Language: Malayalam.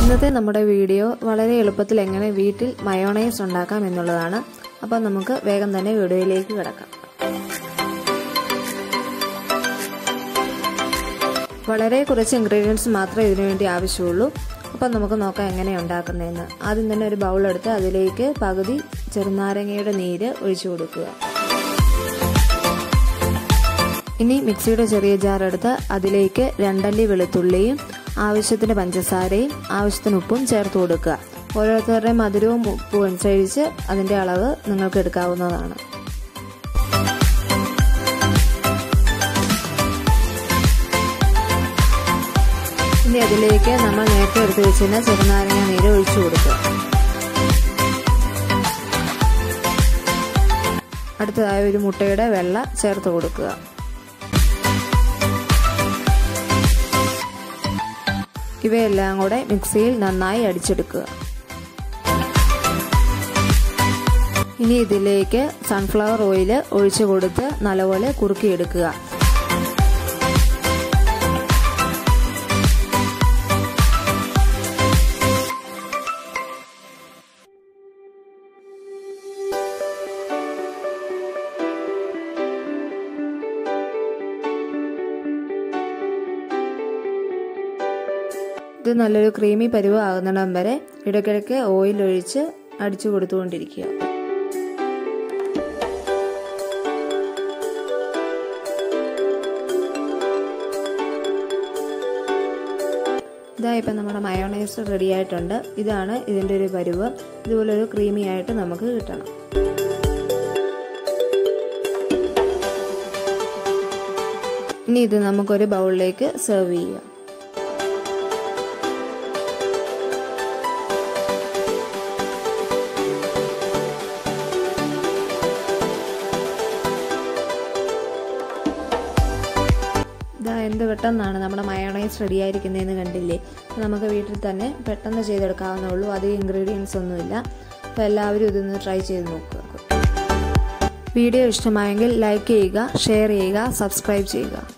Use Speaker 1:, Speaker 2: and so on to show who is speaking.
Speaker 1: ഇന്നത്തെ നമ്മുടെ വീഡിയോ വളരെ എളുപ്പത്തിൽ എങ്ങനെ വീട്ടിൽ മയോണൈസ് ഉണ്ടാക്കാം എന്നുള്ളതാണ് അപ്പോൾ നമുക്ക് വേഗം തന്നെ വീഡിയോയിലേക്ക് കിടക്കാം വളരെ കുറച്ച് ഇൻഗ്രീഡിയൻസ് മാത്രമേ ഇതിനു വേണ്ടി ആവശ്യമുള്ളൂ അപ്പം നമുക്ക് നോക്കാം എങ്ങനെ ഉണ്ടാക്കുന്നതെന്ന് ആദ്യം തന്നെ ഒരു ബൗൾ എടുത്ത് അതിലേക്ക് പകുതി ചെറുനാരങ്ങയുടെ നീര് ഒഴിച്ചു കൊടുക്കുക ഇനി മിക്സിയുടെ ചെറിയ ജാർ എടുത്ത് അതിലേക്ക് രണ്ടല്ലി വെളുത്തുള്ളിയും ആവശ്യത്തിന് പഞ്ചസാരയും ആവശ്യത്തിന് ഉപ്പും ചേർത്ത് കൊടുക്കുക ഓരോരുത്തരുടെ മധുരവും ഉപ്പും അനുസരിച്ച് അതിൻ്റെ അളവ് നിങ്ങൾക്ക് എടുക്കാവുന്നതാണ് ഇനി അതിലേക്ക് നമ്മൾ നേരത്തെ എടുത്ത് വെച്ചിരുന്ന ചെറുനാരങ്ങ നീര് ഒഴിച്ചു കൊടുക്കുക അടുത്തതായി ഒരു മുട്ടയുടെ വെള്ള ചേർത്ത് കൊടുക്കുക ഇവയെല്ലാം കൂടെ മിക്സിയിൽ നന്നായി അടിച്ചെടുക്കുക ഇനി ഇതിലേക്ക് സൺഫ്ലവർ ഓയിൽ ഒഴിച്ചു കൊടുത്ത് നല്ലപോലെ കുറുക്കിയെടുക്കുക ഇത് നല്ലൊരു ക്രീമി പരുവ് ആകുന്നിടം വരെ ഇടയ്ക്കിടയ്ക്ക് ഓയിൽ ഒഴിച്ച് അടിച്ചു കൊടുത്തുകൊണ്ടിരിക്കുക ഇതാ ഇപ്പം നമ്മുടെ മയോണൈസ് റെഡി ആയിട്ടുണ്ട് ഇതാണ് ഇതിൻ്റെ ഒരു പരുവ് ഇതുപോലെ ഒരു ക്രീമി ആയിട്ട് നമുക്ക് കിട്ടണം ഇനി ഇത് നമുക്കൊരു ബൗളിലേക്ക് സെർവ് ചെയ്യാം ഇതാ എന്ത് പെട്ടെന്നാണ് നമ്മുടെ മയോണൈസ് റെഡി ആയിരിക്കുന്നതെന്ന് കണ്ടില്ലേ നമുക്ക് വീട്ടിൽ തന്നെ പെട്ടെന്ന് ചെയ്തെടുക്കാവുന്നേ ഉള്ളൂ അധികം ഇൻഗ്രീഡിയൻസ് ഒന്നുമില്ല അപ്പോൾ എല്ലാവരും ഇതൊന്ന് ട്രൈ ചെയ്ത് നോക്കുക വീഡിയോ ഇഷ്ടമായെങ്കിൽ ലൈക്ക് ചെയ്യുക ഷെയർ ചെയ്യുക സബ്സ്ക്രൈബ് ചെയ്യുക